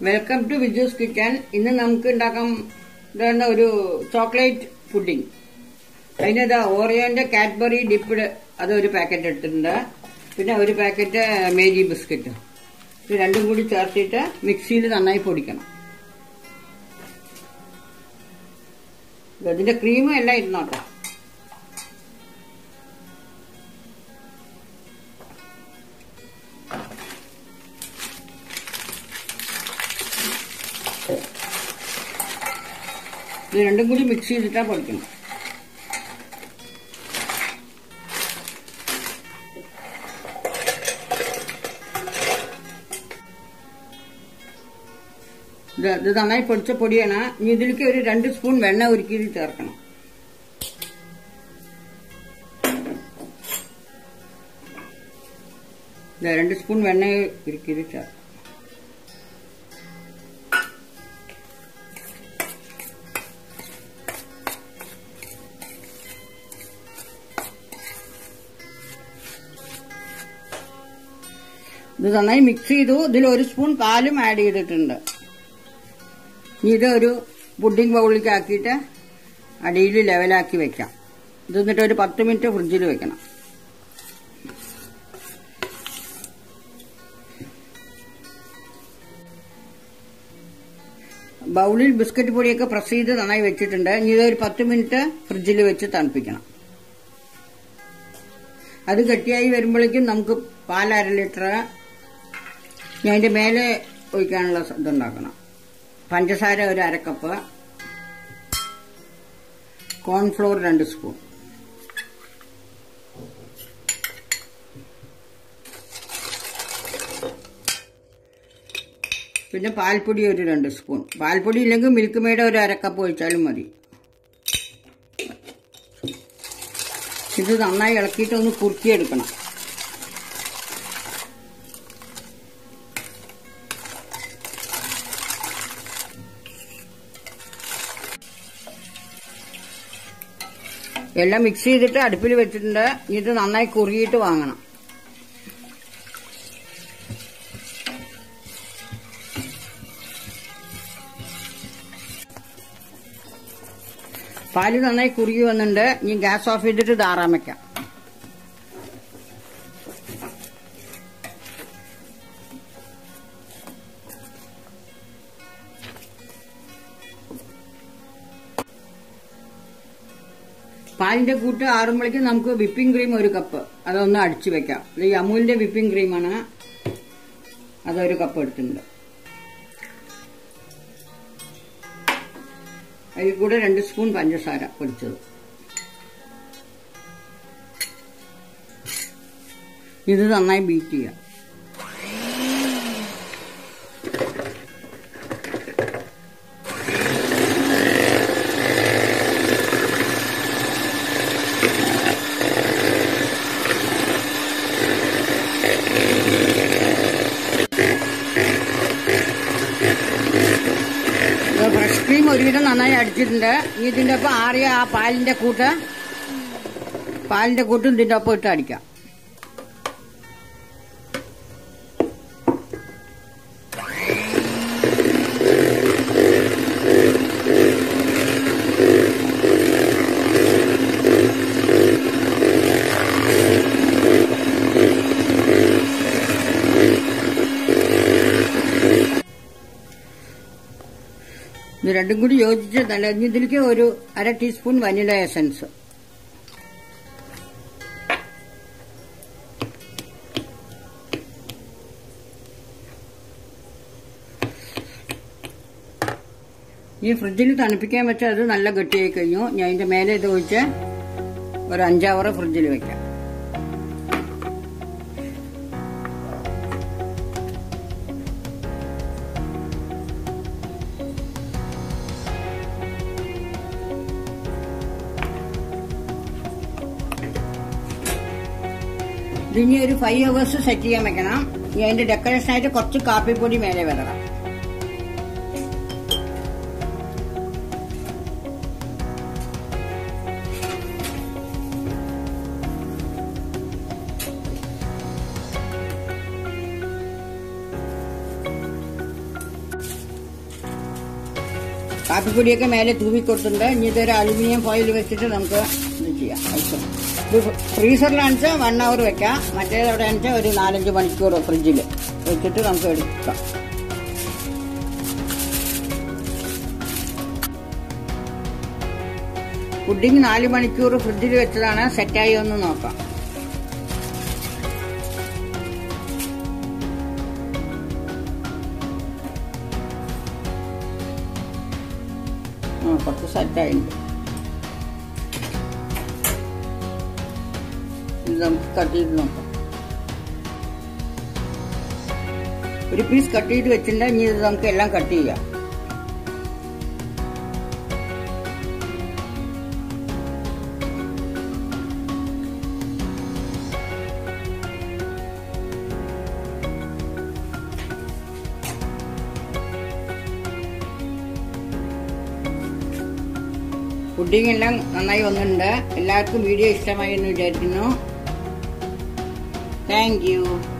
welcome to വിജൂസ് kitchen ഇന്ന് നമുക്ക് ഉണ്ടാക്കാൻ ഇതാണ് ഒരു ചോക്ലേറ്റ് പുഡിംഗ് അതിനത് ഓറിയോന്റെ കാഡ്ബറി ഡിപ്ഡ് അത് ഒരു പാക്കറ്റ് എടുത്തിട്ടുണ്ട് പിന്നെ ഒരു പാക്കറ്റ് മേരി ബിസ്ക്കറ്റ് ഇത് രണ്ടും കൂടി ചേർത്തിട്ട് മിക്സിയിൽ നന്നായി പൊടിക്കണം ഇത് അതിന്റെ ക്രീം എല്ലാം ഇരുന്നോട്ടെ ഇത് രണ്ടും കൂടി മിക്സ് ചെയ്തിട്ടാ പൊടിക്കണം ഇത് ഇത് നന്നായി പൊടിച്ച പൊടിയാണ് ഇനി ഇതിലേക്ക് ഒരു രണ്ട് സ്പൂൺ വെണ്ണ ഉരുക്കിയത് ചേർക്കണം ഇത് രണ്ട് സ്പൂൺ വെണ്ണ ഉരുക്കിയത് ചേർക്കണം ഇത് നന്നായി മിക്സ് ചെയ്തു ഇതിൽ ഒരു സ്പൂൺ പാലും ആഡ് ചെയ്തിട്ടുണ്ട് ഇനി ഇത് ഒരു പുഡിംഗ് ബൗളിലേക്ക് ആക്കിയിട്ട് അടിയിൽ ലെവലാക്കി വെക്കാം ഇത് എന്നിട്ട് ഒരു പത്ത് മിനിറ്റ് ഫ്രിഡ്ജിൽ വെക്കണം ബൗളിൽ ബിസ്ക്കറ്റ് പൊടിയൊക്കെ പ്രസ് ചെയ്ത് നന്നായി വെച്ചിട്ടുണ്ട് ഇനി ഇത് ഒരു പത്ത് മിനിറ്റ് ഫ്രിഡ്ജിൽ വെച്ച് തണുപ്പിക്കണം അത് ഗട്ടിയായി വരുമ്പോഴേക്കും നമുക്ക് പാൽ അര ലിറ്റർ ഞാൻ അതിന്റെ മേലെ ഒഴിക്കാനുള്ള ഇതുണ്ടാക്കണം പഞ്ചസാര ഒരു അരക്കപ്പ് കോൺഫ്ലോർ രണ്ട് സ്പൂൺ പിന്നെ പാൽപ്പൊടി ഒരു രണ്ട് സ്പൂൺ പാൽപ്പൊടി ഇല്ലെങ്കിൽ മിൽക്ക് മെയ്ഡ് ഒരു അരക്കപ്പ് ഒഴിച്ചാലും മതി ഇത് നന്നായി ഇളക്കിയിട്ട് ഒന്ന് കുറുക്കിയെടുക്കണം എല്ലാം മിക്സ് ചെയ്തിട്ട് അടുപ്പിൽ വെച്ചിട്ടുണ്ട് ഇത് നന്നായി കുറുകിയിട്ട് വാങ്ങണം പാല് നന്നായി കുറുകി വന്നിട്ടുണ്ട് ഇനി ഗ്യാസ് ഓഫ് ചെയ്തിട്ട് ധാറാൻ വെക്കാം പാലിന്റെ കൂട്ട് ആറുമ്പോഴേക്കും നമുക്ക് വിപ്പിംഗ് ക്രീം ഒരു കപ്പ് അതൊന്ന് അടിച്ചു വെക്കാം ഇത് ഈ അമൂലിന്റെ വിപ്പിംഗ് ക്രീമാണ് അതൊരു കപ്പ് എടുത്തിട്ടുണ്ട് അതിൽ കൂടെ രണ്ട് സ്പൂൺ പഞ്ചസാര പൊടിച്ചത് ഇത് നന്നായി ബീറ്റ് ചെയ്യാം ഫ്രഷ് ക്രീം ഒരുവിധം നന്നായി അടിച്ചിട്ടുണ്ട് ഇനി ഇതിന്റെ ഒപ്പം ആറിയ ആ പാലിന്റെ കൂട്ട് പാലിന്റെ കൂട്ടും ഇതിന്റെ ഒപ്പം ഇട്ട് അടിക്കാം ഇത് രണ്ടും കൂടി യോജിച്ച് നല്ല ഇനി ഇതിലേക്ക് ഒരു അര ടീസ്പൂൺ വനില എസൻസ് ഈ ഫ്രിഡ്ജിൽ തണുപ്പിക്കാൻ വെച്ചാൽ അത് നല്ല ഗട്ടിയായി കഴിഞ്ഞു ഞാൻ അതിന്റെ മേലെ ഇത് ഒഴിച്ച് ഒരു അഞ്ചാവറ് ഫ്രിഡ്ജിൽ വെക്കാം ഇതിനി ഒരു ഫൈവ് അവേഴ്സ് സെറ്റ് ചെയ്യാൻ വെക്കണം ഇനി അതിന്റെ ഡെക്കറേഷൻ ആയിട്ട് കുറച്ച് കാപ്പിപ്പൊടി മേലെ വിതറാം കാപ്പിപ്പൊടിയൊക്കെ മേലെ തൂവി കൊടുത്തിട്ടുണ്ട് ഇനി ഇതൊരു അലുമിനിയം ഫോയിൽ വെച്ചിട്ട് നമുക്ക് ഇത് ചെയ്യാം ഐസ് ഇത് ഫ്രീസറിലാണെച്ചാൽ വൺ അവർ വെക്കാം മറ്റേത് അവിടെ വെച്ചാൽ ഒരു നാലഞ്ച് മണിക്കൂർ ഫ്രിഡ്ജിൽ വെച്ചിട്ട് നമുക്ക് എടുക്കാം പുഡിംഗ് നാല് മണിക്കൂർ ഫ്രിഡ്ജിൽ വെച്ചതാണ് സെറ്റായി ഒന്ന് നോക്കാം ആ കുറച്ച് സെറ്റായിട്ടുണ്ട് ഇത് നമുക്ക് കട്ട് ചെയ്ത് നോക്കാം ഒരു പീസ് കട്ട് ചെയ്ത് വെച്ചിട്ടുണ്ട് ഇനി ഇത് നമുക്ക് എല്ലാം കട്ട് ചെയ്യാം പുഡിംഗ് എല്ലാം നന്നായി വന്നിട്ടുണ്ട് എല്ലാവർക്കും വീഡിയോ ഇഷ്ടമായി എന്ന് വിചാരിക്കുന്നു താങ്ക് യു